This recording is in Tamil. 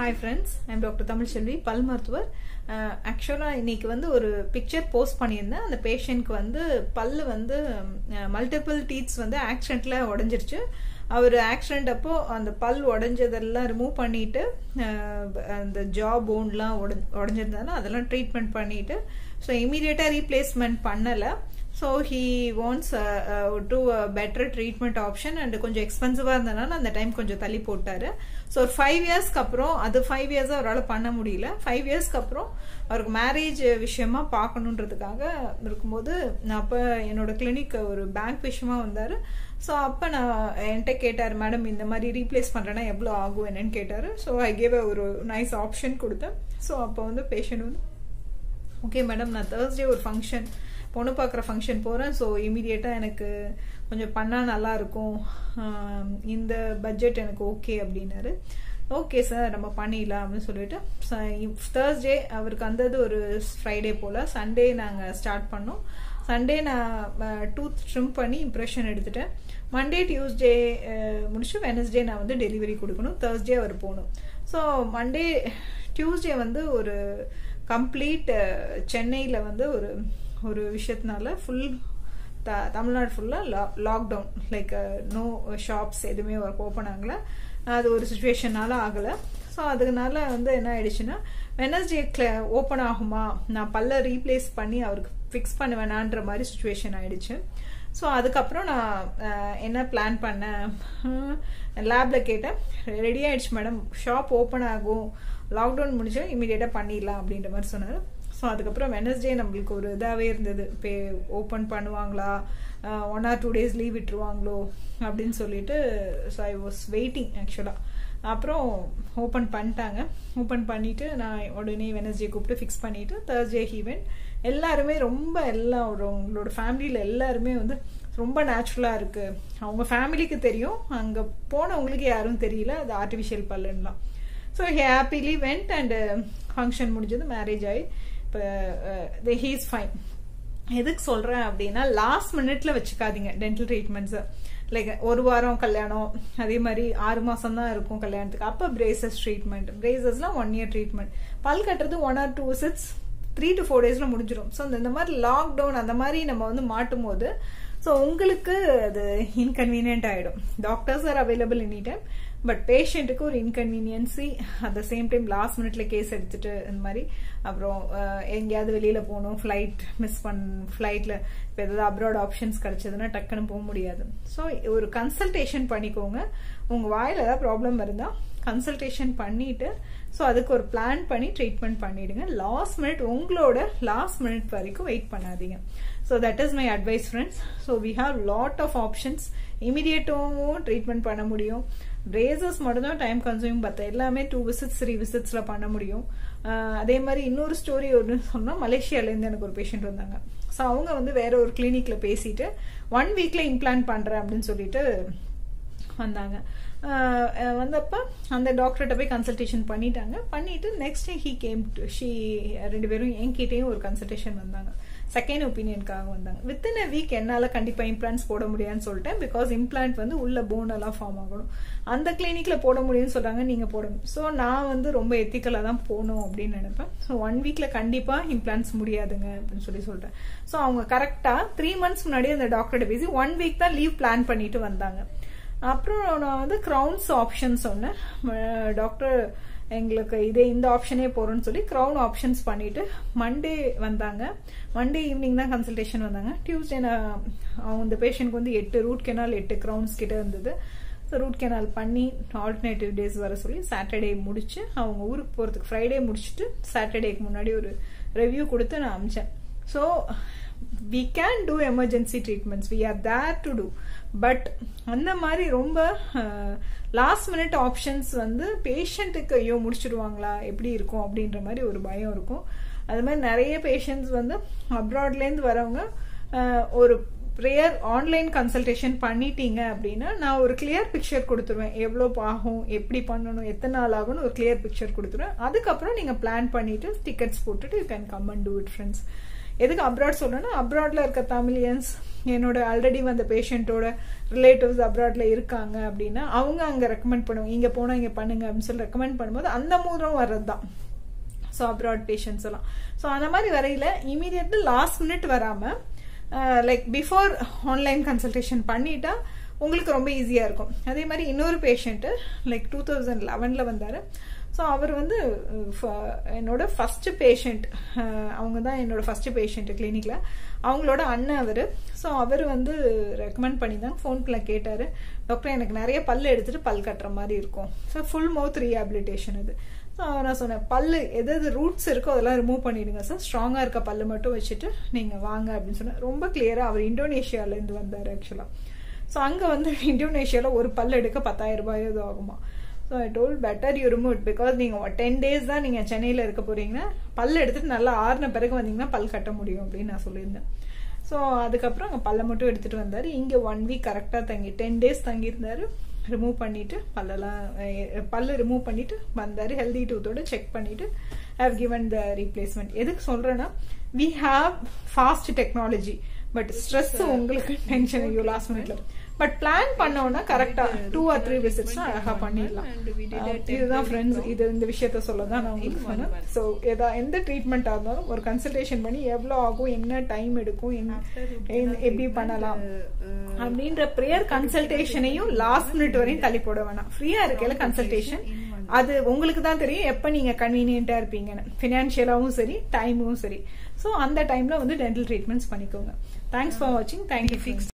hi friends I'm doctor Tamilselvi பல் மருத்துவர் ஆக்சுவலாக இன்னைக்கு வந்து ஒரு பிக்சர் போஸ்ட் பண்ணியிருந்தேன் அந்த பேஷண்ட்க்கு வந்து பல்லு வந்து மல்டிபிள் டீத்ஸ் வந்து ஆக்சிடென்ட்ல உடஞ்சிருச்சு அவர் ஆக்சிடென்ட் அப்போ அந்த பல் உடஞ்சதெல்லாம் ரிமூவ் பண்ணிட்டு அந்த ஜா போன்லாம் உட உடஞ்சிருந்தாலும் அதெல்லாம் ட்ரீட்மெண்ட் பண்ணிட்டு ஸோ இமீடியட்டாக ரீப்ளேஸ்மெண்ட் பண்ணலை so he wants to better treatment option and கொஞ்சம் எக்ஸ்பென்சிவாக இருந்தனால அந்த டைம் கொஞ்சம் தள்ளி போட்டாரு ஸோ ஒரு ஃபைவ் இயர்ஸ்க்கு அப்புறம் அது ஃபைவ் இயர்ஸாக அவரால் பண்ண முடியல ஃபைவ் இயர்ஸ்க்கு அப்புறம் அவருக்கு மேரேஜ் விஷயமா பார்க்கணுன்றதுக்காக இருக்கும்போது நான் அப்போ என்னோட கிளினிக் ஒரு பேங்க் விஷயமா வந்தார் ஸோ அப்போ நான் என்கிட்ட கேட்டார் மேடம் இந்த மாதிரி ரீப்ளேஸ் பண்ணுறேன்னா எவ்வளோ ஆகும் என்னன்னு கேட்டார் ஸோ ஐ கேவ் ஒரு நைஸ் ஆப்ஷன் கொடுத்தேன் ஸோ அப்போ வந்து பேஷண்ட் வந்து ஓகே மேடம் நான் தேர்ஸ்டே ஒரு ஃபங்க்ஷன் பொண்ணு பார்க்குற ஃபங்க்ஷன் போகிறேன் ஸோ இமீடியட்டாக எனக்கு கொஞ்சம் பண்ணால் நல்லாயிருக்கும் இந்த பட்ஜெட் எனக்கு ஓகே அப்படின்னாரு ஓகே சார் நம்ம பண்ணிடலாம் அப்படின்னு சொல்லிட்டு தேர்ஸ்டே அவருக்கு வந்தது ஒரு ஃப்ரைடே போல் சண்டே நாங்கள் ஸ்டார்ட் பண்ணோம் சண்டே நான் டூத் ட்ரிம் பண்ணி இம்ப்ரெஷன் எடுத்துட்டேன் மண்டே டியூஸ்டே முடிச்சு வெனஸ்டே நான் வந்து டெலிவரி கொடுக்கணும் தேர்ஸ்டே அவர் போகணும் ஸோ மண்டே டியூஸ்டே வந்து ஒரு கம்ப்ளீட் சென்னையில் வந்து ஒரு ஒரு விஷயத்தினால ஃபுல் த தமிழ்நாடு ஃபுல்லாக லாக்டவுன் லைக் நோ ஷாப்ஸ் எதுவுமே ஒர்க் ஓப்பன் ஆகலை அது ஒரு சுச்சுவேஷனால ஆகலை ஸோ அதுனால வந்து என்ன ஆயிடுச்சுன்னா வெனஸ்டே கிள ஓப்பன் ஆகுமா நான் பல்ல ரீப்ளேஸ் பண்ணி அவருக்கு ஃபிக்ஸ் பண்ண வேணான்ற மாதிரி சுச்சுவேஷன் ஆயிடுச்சு ஸோ அதுக்கப்புறம் நான் என்ன பிளான் பண்ணேன் லேபில் கேட்டேன் ரெடி ஆயிடுச்சு மேடம் ஷாப் ஓப்பன் ஆகும் லாக்டவுன் முடிஞ்சா இமீடியட்டாக பண்ணிடலாம் அப்படின்ற மாதிரி சொன்னார் ஸோ அதுக்கப்புறம் வெனஸ்டே நம்மளுக்கு ஒரு இதாகவே இருந்தது பே ஓப்பன் பண்ணுவாங்களா one or two days leave விட்டுருவாங்களோ அப்படின்னு சொல்லிட்டு ஸோ ஐ வாஸ் வெயிட்டிங் ஆக்சுவலாக அப்புறம் ஓப்பன் பண்ணிட்டாங்க ஓப்பன் பண்ணிவிட்டு நான் உடனே வெனஸ்டே கூப்பிட்டு ஃபிக்ஸ் பண்ணிவிட்டு தேர்ஸ்டே ஈவெண்ட் எல்லாருமே ரொம்ப எல்லாம் ஒரு உங்களோட ஃபேமிலியில் எல்லாருமே வந்து ரொம்ப நேச்சுரலாக இருக்குது அவங்க ஃபேமிலிக்கு தெரியும் அங்கே போனவங்களுக்கு யாரும் தெரியல அது ஆர்டிஃபிஷியல் பல்லுன்னலாம் so happily went and function முடிஞ்சது மேரேஜ் ஆகி இப்போ ஹீஸ் ஃபைன் எதுக்கு சொல்கிறேன் அப்படின்னா லாஸ்ட் மினிட்ல வச்சுக்காதீங்க டென்டல் ட்ரீட்மெண்ட்ஸை லைக் ஒரு வாரம் கல்யாணம் அதே மாதிரி ஆறு மாதம் தான் இருக்கும் கல்யாணத்துக்கு அப்போ பிரேசஸ் ட்ரீட்மெண்ட் பிரேசஸ்லாம் ஒன் இயர் ட்ரீட்மெண்ட் பல் கட்டுறது one or two visits three to four டேஸில் முடிஞ்சிடும் ஸோ இந்த மாதிரி லாக்டவுன் அந்த மாதிரி நம்ம வந்து மாட்டும் போது ஸோ உங்களுக்கு அது இன்கன்வீனியன்ட் ஆகிடும் doctors are available any time but பேஷண்ட்டுக்கு ஒரு inconveniency at the same time last மினிட்ல கேஸ் எடுத்துட்டு இந்த மாதிரி அப்புறம் எங்கேயாவது வெளியில போகணும் ஃப்ளைட் மிஸ் பண் ஃப்ளைட்ல இப்போ ஏதாவது அப்ராட் ஆப்ஷன்ஸ் கிடைச்சதுன்னா டக்குன்னு போக முடியாது ஸோ ஒரு கன்சல்டேஷன் பண்ணிக்கோங்க உங்க வாயில் ஏதாவது ப்ராப்ளம் இருந்தா கன்சல்டேஷன் பண்ணிட்டு ஸோ அதுக்கு ஒரு பிளான் பண்ணி ட்ரீட்மெண்ட் பண்ணிடுங்க லாஸ்ட் மினிட் உங்களோட லாஸ்ட் மினிட் வரைக்கும் வெயிட் பண்ணாதீங்க so that is my advice friends so we have lot of options இமீடியட்டாகவும் ட்ரீட்மெண்ட் பண்ண முடியும் பிரேசஸ் மட்டும் தான் டைம் கன்சூம் பத்த எல்லாமே டூ விசிட்ஸ் த்ரீ விசிட்ஸ்ல பண்ண முடியும் அதே மாதிரி இன்னொரு ஸ்டோரி ஒன்று சொன்னால் மலேசியாலேருந்து எனக்கு ஒரு பேஷண்ட் வந்தாங்க ஸோ அவங்க வந்து வேற ஒரு கிளினிக்ல பேசிட்டு ஒன் வீக்ல இம்ப்ளான்ட் பண்றேன் அப்படின்னு சொல்லிட்டு வந்தாங்க வந்தப்ப அந்த டாக்டர்கிட்ட போய் கன்சல்டேஷன் பண்ணிட்டாங்க பண்ணிட்டு next day he came to she ரெண்டு பேரும் என்கிட்டயும் ஒரு கன்சல்டேஷன் வந்தாங்க செகண்ட் ஒப்பீனியனுக்காக வந்தாங்க வித்தின் அ வீக் என்னால் கண்டிப்பாக இம்ப்ளான்ஸ் போட முடியாதுன்னு சொல்லிட்டேன் பிகாஸ் இம்ப்ளான்ட் வந்து உள்ள போன் எல்லாம் ஃபார்ம் ஆகணும் அந்த கிளினிக்ல போட முடியும்னு சொல்றாங்க நீங்க போடணும் ஸோ நான் வந்து ரொம்ப எத்திக்கலாக தான் போகணும் அப்படின்னு நினைப்பேன் ஸோ ஒன் வீக்ல கண்டிப்பா இம்ப்ளான்ஸ் முடியாதுங்க அப்படின்னு சொல்லி சொல்லிட்டேன் ஸோ அவங்க கரெக்டா த்ரீ மந்த்ஸ் முன்னாடி அந்த டாக்டர்கிட்ட பேசி ஒன் வீக் தான் லீவ் பிளான் பண்ணிட்டு வந்தாங்க அப்புறம் நான் வந்து க்ரௌன்ஸ் ஆப்ஷன் சொன்னேன் டாக்டர் எங்களுக்கு இதே இந்த ஆப்ஷனே போறோம்னு சொல்லி க்ரௌன் ஆப்ஷன்ஸ் பண்ணிட்டு மண்டே வந்தாங்க மண்டே ஈவினிங் தான் கன்சல்டேஷன் வந்தாங்க டியூஸ்டே நான் அவங்க இந்த பேஷண்ட்க்கு வந்து எட்டு ரூட் கெனால் எட்டு க்ரௌன்ஸ் கிட்ட இருந்தது ஸோ ரூட் கெனால் பண்ணி ஆல்டர்னேட்டிவ் டேஸ் வர சொல்லி சாட்டர்டே முடிச்சு அவங்க ஊருக்கு போகிறதுக்கு ஃப்ரைடே முடிச்சுட்டு சாட்டர்டேக்கு முன்னாடி ஒரு ரிவ்யூ கொடுத்து நான் அமிச்சேன் so we can do emergency treatments we are there to do but அந்த மாதிரி ரொம்ப லாஸ்ட் மினிட் ஆப்ஷன்ஸ் வந்து பேஷண்ட்டுக்கு ஐயோ முடிச்சிடுவாங்களா எப்படி இருக்கும் அப்படின்ற மாதிரி ஒரு பயம் இருக்கும் அது மாதிரி நிறைய பேஷண்ட்ஸ் வந்து அப்ராட்லேருந்து வரவங்க ஒரு ப்ரேயர் ஆன்லைன் கன்சல்டேஷன் பண்ணிட்டீங்க அப்படின்னா நான் ஒரு கிளியர் பிக்சர் கொடுத்துருவேன் எவ்வளோ ஆகும் எப்படி பண்ணணும் எத்தனை நாள் ஆகும்னு ஒரு கிளியர் பிக்சர் கொடுத்துருவேன் அதுக்கப்புறம் நீங்கள் பிளான் பண்ணிட்டு டிக்கெட்ஸ் போட்டுட்டு you can come and do it friends எதுக்கு அப்ராட் சொல்றேன்னா அப்ராட்ல இருக்க தமிழியன்ஸ் என்னோட ஆல்ரெடி வந்த பேஷண்ட்டோட ரிலேட்டிவ்ஸ் அப்ராட்ல இருக்காங்க அப்படின்னா அவங்க அங்க ரெக்கமெண்ட் பண்ணுவாங்க இங்க போனா இங்க பண்ணுங்க அப்படின்னு சொல்லி ரெக்கமெண்ட் பண்ணும்போது அந்த மூலம் வர்றது தான் ஸோ அப்ராட் பேஷண்ட்ஸ் எல்லாம் ஸோ அந்த மாதிரி வரையில இமீடியட்லி லாஸ்ட் மினிட் வராம லைக் பிஃபோர் ஆன்லைன் கன்சல்டேஷன் பண்ணிட்டா உங்களுக்கு ரொம்ப ஈஸியாக இருக்கும் அதே மாதிரி இன்னொரு பேஷண்ட்டு லைக் டூ தௌசண்ட் லெவனில் வந்தார் ஸோ அவர் வந்து என்னோட ஃபர்ஸ்ட் பேஷண்ட் அவங்க தான் என்னோட ஃபர்ஸ்ட் பேஷண்ட் கிளினிக்ல அவங்களோட அண்ணன் அவர் ஸோ அவர் வந்து ரெக்கமெண்ட் பண்ணி தான் ஃபோன்ல கேட்டார் டாக்டர் எனக்கு நிறைய பல் எடுத்துட்டு பல் கட்டுற மாதிரி இருக்கும் ஸோ ஃபுல் மவுத் ரீஹாபிலிட்டேஷன் அது ஸோ நான் சொன்னேன் பல்லு எது எது ரூட்ஸ் இருக்கோ அதெல்லாம் ரிமூவ் பண்ணிடுங்க சார் ஸ்ட்ராங்காக இருக்க பல்லு மட்டும் வச்சுட்டு நீங்கள் வாங்க அப்படின்னு சொன்னேன் ரொம்ப கிளியராக அவர் இந்தோனேஷியாவிலேருந்து வந்தார் ஆக்சுவலாக ஸோ அங்கே வந்து இந்தோனேஷியாவில் ஒரு பல் எடுக்க பத்தாயிரம் ரூபாய் இது ஆகுமா so I told better you remove because நீங்கள் டென் டேஸ் தான் நீங்கள் சென்னையில் இருக்க போறீங்கன்னா பல் எடுத்துட்டு நல்லா ஆறின பிறகு வந்தீங்கன்னா பல் கட்ட முடியும் அப்படின்னு நான் சொல்லியிருந்தேன் ஸோ அதுக்கப்புறம் அங்கே பல்லை மட்டும் எடுத்துட்டு வந்தார் இங்கே ஒன் வீக் கரெக்டாக தங்கி டென் டேஸ் தங்கியிருந்தாரு ரிமூவ் பண்ணிட்டு பல்லெல்லாம் பல்லு ரிமூவ் பண்ணிட்டு வந்தாரு ஹெல்தி டூத்தோட செக் பண்ணிட்டு ஹவ் கிவன் த ரீப்ளேஸ்மெண்ட் எதுக்கு சொல்றேன்னா we have fast technology but stress உங்களுக்கு டென்ஷன் ஐயோ லாஸ்ட் மினிட்ல பட் பிளான் பண்ணோம்னா கரெக்டா டூ ஆர் த்ரீ விசிட்ஸ் அழகா பண்ணிடலாம் இதுதான் ஃப்ரெண்ட்ஸ் இது இந்த விஷயத்த சொல்ல தான் நான் உங்களுக்கு சொன்னேன் ஸோ எதா எந்த ட்ரீட்மெண்ட்டாக இருந்தாலும் ஒரு கன்சல்டேஷன் பண்ணி எவ்வளோ ஆகும் என்ன டைம் எடுக்கும் எப்படி பண்ணலாம் அப்படின்ற ப்ரேயர் கன்சல்டேஷனையும் லாஸ்ட் மினிட் வரையும் தள்ளி போட வேணாம் ஃப்ரீயா இருக்கையில கன்சல்டேஷன் அது உங்களுக்கு தான் தெரியும் எப்ப நீங்க கன்வீனியன்டா இருப்பீங்கன்னு பினான்சியலாவும் சரி டைமும் சரி ஸோ அந்த டைம்ல வந்து டென்டல் ட்ரீட்மெண்ட்ஸ் பண்ணிக்கோங்க தேங்க்ஸ் ஃபார் வாட்சிங் தேங்க்யூ ஃபிக்ஸ்